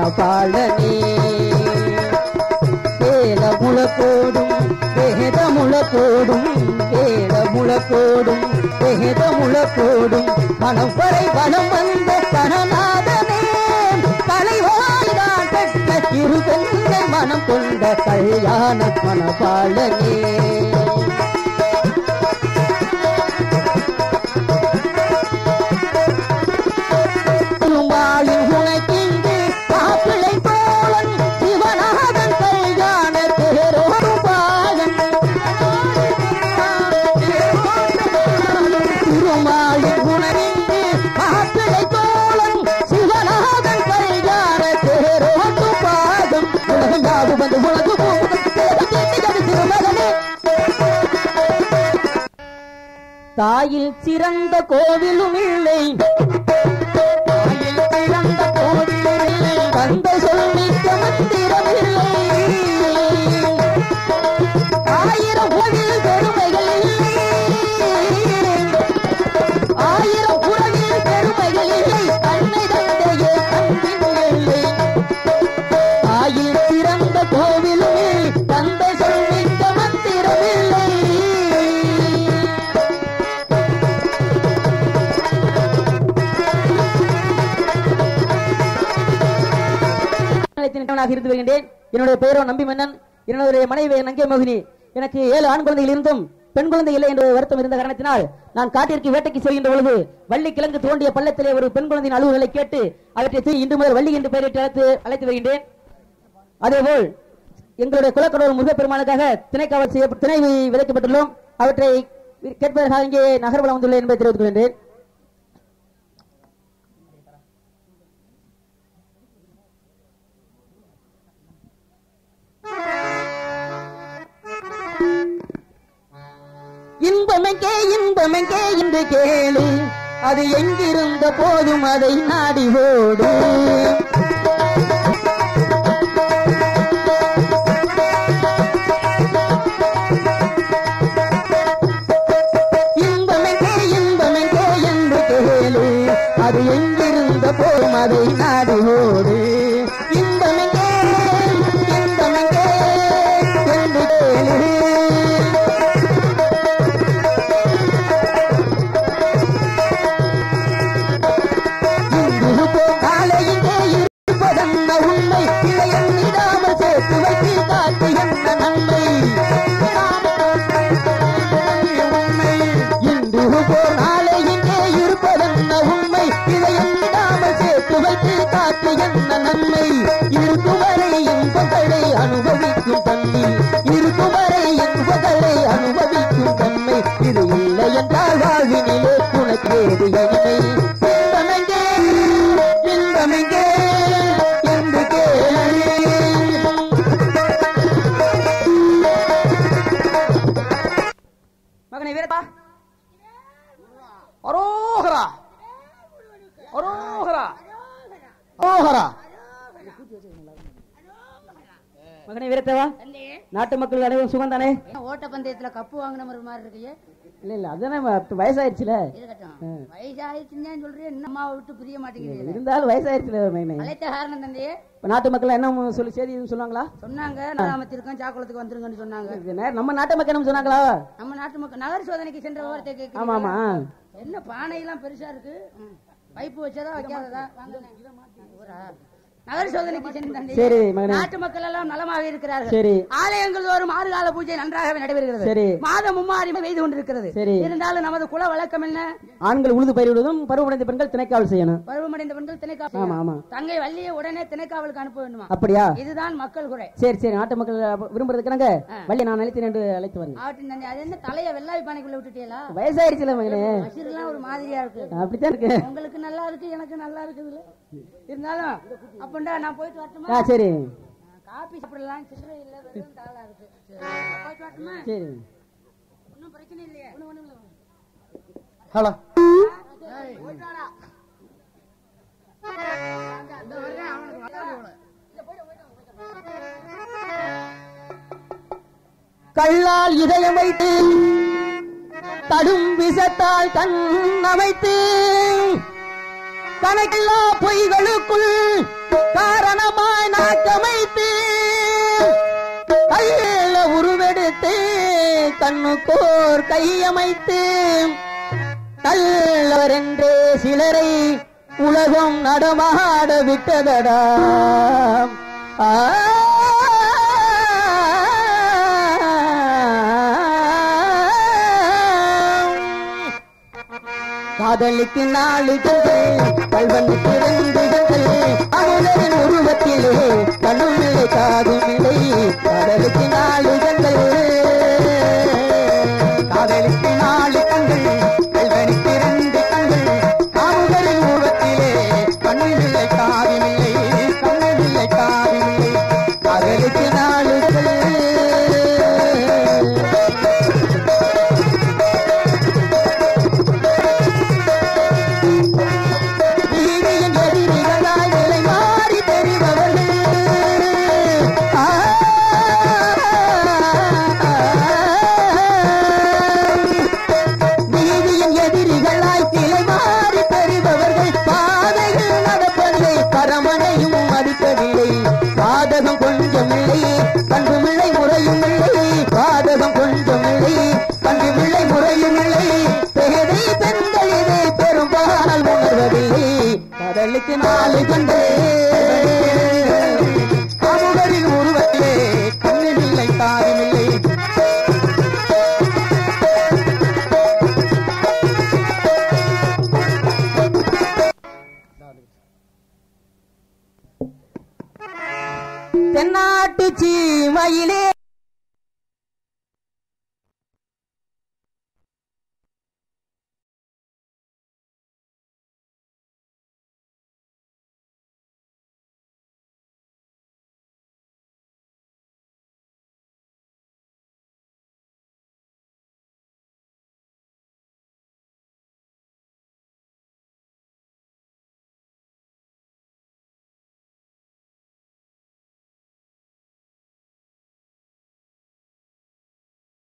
மனபாளனே வேத முழக்கோடும் வேத முழக்கோடும் வேத முழக்கோடும் வேத முழக்கோடும் மனம் வரை வனம் வந்த கணநாதனே கலைவாய்தான் பெற்ற இரு பெண்கள் மனம் கொண்ட கல்யாண மனபாளனே திருமாலின் உனக்கிங்கு மாப்பிள்ளை போலன் சிவநாதன் கல்யாண தேரோடும் பாகன் திருமாலின் உனக்கிங்கு மாப்பிள்ளை போலன் சிவநாதன் கல்யாண தேரோடும் பாகம் உலகங்காவு வந்து உலகு திருமகனே தாயில் சிறந்த கோவிலும் இல்லை தாயில் சிறந்த கோவிலும் இல்லை தந்த சொல்லிக்க மந்திரம் இல்லை ஆயிரம் கோவில் பெருமைகள் இல்லை ஆயிரம் குறவில் பெருமைகள் இல்லை அன்னை தந்தையே அன்பின் இல்லை தாயில் சிறந்த கோவிலும் இல்லை தந்தை சொல்லிக்க மந்திரம் இல்லை நிலையத்தின் இருந்து வருகின்றேன் என்னுடைய பெயரோ நம்பி மன்னன் என்னுடைய மனைவி நங்கை மோகினி எனக்கு ஏழு ஆண் குழந்தைகள் இருந்தும் பெண் குழந்தை இல்லை என்ற வருத்தம் இருந்த காரணத்தினால் நான் காட்டிற்கு வேட்டைக்கு செல்கின்ற பொழுது வள்ளி கிழங்கு தோண்டிய பள்ளத்திலே ஒரு பெண் குழந்தையின் அலுவல்களை கேட்டு அவற்றை தூக்கி இன்று முதல் வள்ளி என்று பெயரிட்டு அழைத்து அழைத்து வருகின்றேன் அதேபோல் எங்களுடைய குலக்கடவுள் முருகப்பெருமானுக்காக திணைக்காவல் செய்ய திணை விதைக்கப்பட்டுள்ளோம் அவற்றை கேட்பதற்காக இங்கே நகர்வலம் வந்துள்ளேன் என்பதை தெரிவித்துக் கொள்கின்றேன் இன்பமெங்கே இன்பமெங்கே என்று கேளு அது எங்கிருந்த போதும் அதை நாடி ஓடு இன்பமெங்கே இன்பமெங்கே என்று கேளு அது எங்கிருந்த போதும் அதை நாடி ஓடு இன்பமெங்கே இன்பமெங்கே என்று கேளு இன்று போகாலே இங்கே இருப்பதென்ன உண்மை இதை எண்ணிடாமல் சேர்த்து வைத்து காத்து என்ன நன்மை இன்று போனாலே இங்கே இருப்பதென்ன உண்மை இதை எண்ணிடாமல் சேர்த்து வைத்து காத்து என்ன நன்மை இருக்கும் வரை இன்பங்களை அனுபவிக்கும் தன்மை இருக்கும் வரை இன்பங்களை அனுபவிக்கும் தன்மை இது இல்லை என்றால் வாழ்வினிலே உனக்கு ஏது இனிமை இன்பமெங்கே இன்பமெங்கே என்று கேளு மகனை வீரப்பா அரோகரா அரோகரா ஓஹரா மகனை வீரத்தவா தந்தையே நாட்டு மக்கள் அனைவரும் சுகம் தானே ஓட்ட பந்தயத்துல கப்பு வாங்கின ஒரு மாதிரி இருக்கையே இல்ல இல்ல அதுதானே இப்ப வயசாயிருச்சுல இருக்கட்டும் வயசாயிடுச்சுன்னு சொல்றேன் இன்னும் அம்மாவை விட்டு பிரிய மாட்டேங்கிறீங்க இருந்தாலும் வயசாயிருச்சுல மகனே அழைத்த காரணம் தந்தையே இப்ப நாட்டு மக்கள் என்ன சொல்லி செய்தி எதுவும் சொல்லுவாங்களா சொன்னாங்க நாமத்திற்கும் சாக்குளத்துக்கு வந்துருங்கன்னு சொன்னாங்க இது நே- நம்ம நாட்டு மக்கள் என்ன சொன்னாங்களா நம்ம நாட்டு மக்கள் நகர் சோதனைக்கு சென்ற விவரத்தை ஆமா ஆமா கேட்க என்ன பானையெல்லாம் பெருசா இருக்கு ம். பைப்பு வச்சதா வைக்காததா வாங்க. ஊரா? நகர் சோதனைக்கு சென்ற தந்தையே, சரி, மகனே. நாட்டு மக்கள் எல்லாம் நலமாக இருக்கிறார்கள் சரி ஆலயங்கள் தோறும் ஆறு கால பூஜை நன்றாகவே நடைபெறுகிறது சரி. மாதம் மும்மாறி பெய்து கொண்டிருக்கிறது சரி. இருந்தாலும் நமது குல வழக்கம் என்ன ஆண்கள் உழுது பயிரிடுவதும் பருவமடைந்த பெண்கள் திணைக்காவல் செய்யணும் பருவமடைந்த பெண்கள் திணைக்காவல் ஆமா ஆமா தங்கை வள்ளியை உடனே திணைக்காவலுக்கு அனுப்ப வேண்டுமா அப்படியா இதுதான் மக்கள் குறை சரி சரி நாட்டு மக்கள் விரும்புறதுக்காக வள்ளி நான் அழைத்தேன் என்று அழைத்து வரேன் அவற்றின் தந்தை அது என்ன தலைய வெள்ளாவி பானைக்குள்ள விட்டுட்டீங்களா வயசாயிருச்சுல மகனே மசிரெல்லாம் ஒரு மாதிரியா இருக்கு அப்படித்தான் இருக்கு உங்களுக்கு நல்லா இருக்கு எனக்கு நல்லா இருக்குதுல்ல இருந்தாலும் அப்பண்டா நான் போயிட்டு வரட்டுமா ஆ சரி காபி சாப்பிடலாம் சில்லறை இல்ல வெறும் தாளா இருக்கு சரி, போயிட்டு வரட்டுமா சரி ஒன்றும் பிரச்சனை இல்லையா ஒண்ணு ஒண்ணும் இல்ல ஹலோ போயிட்டு வாடா. இந்த வருடம் அவனுக்கு வராது போல. இல்ல, போயிட்டு வா, போயிட்டு வா, போயிட்டு வா. கல்லால் இதயம் வைத்து கடும் விஷத்தால் கண் அமைத்து கணக்கில்லா பொய்களுக்குள் காரணமாய் நாக்கமைத்து கையில உருவெடுத்து கண்ணுக்கோர் கையமைத்து நல்லவர் என்றே சிலரை உலகம் நடமாட விட்டதடா ஆ காதலுக்கு நாலு கண்கள் கல்வனுக்கு ரெண்டு கண்கள் அமுதரின் உருவத்திலே கண்ணும் இல்லை காதும் இல்லை காதலுக்கு நாலு கண்கள் காதலுக்கு நாலு கண்கள் கல்வனுக்கு ரெண்டு கண்கள் காமுகரின் உருவத்திலே கண்ணில்லை காவினில்லை கண்ணில்லை காவினில்லை காதலுக்கு நாலு கண்கள் வீதியின் எதிரிகளாய் நிலை மாறி தெரிபவர்கள் ஆ, வீதியின் எதிரிகளாய் நிலை மாறி தெரிபவர்கள் பாதையில் நடப்பதில்லை பரமனையும் மதிப்பதில்லை பாதகம் கொஞ்சம் இல்லை பண்புமில்லை முறையும் இல்லை பாதகம் கொஞ்சம் இல்லை பண்புமில்லை முறையும் இல்லை பேதை பெண்கள் இதை பெரும்பால் உணர்வதில்லை கடலுக்கு நாலு கண்டு காமுகரின் உருவத்திலே கண்ணில்லை காவினில்லை தென்னாட்டு சீமையிலே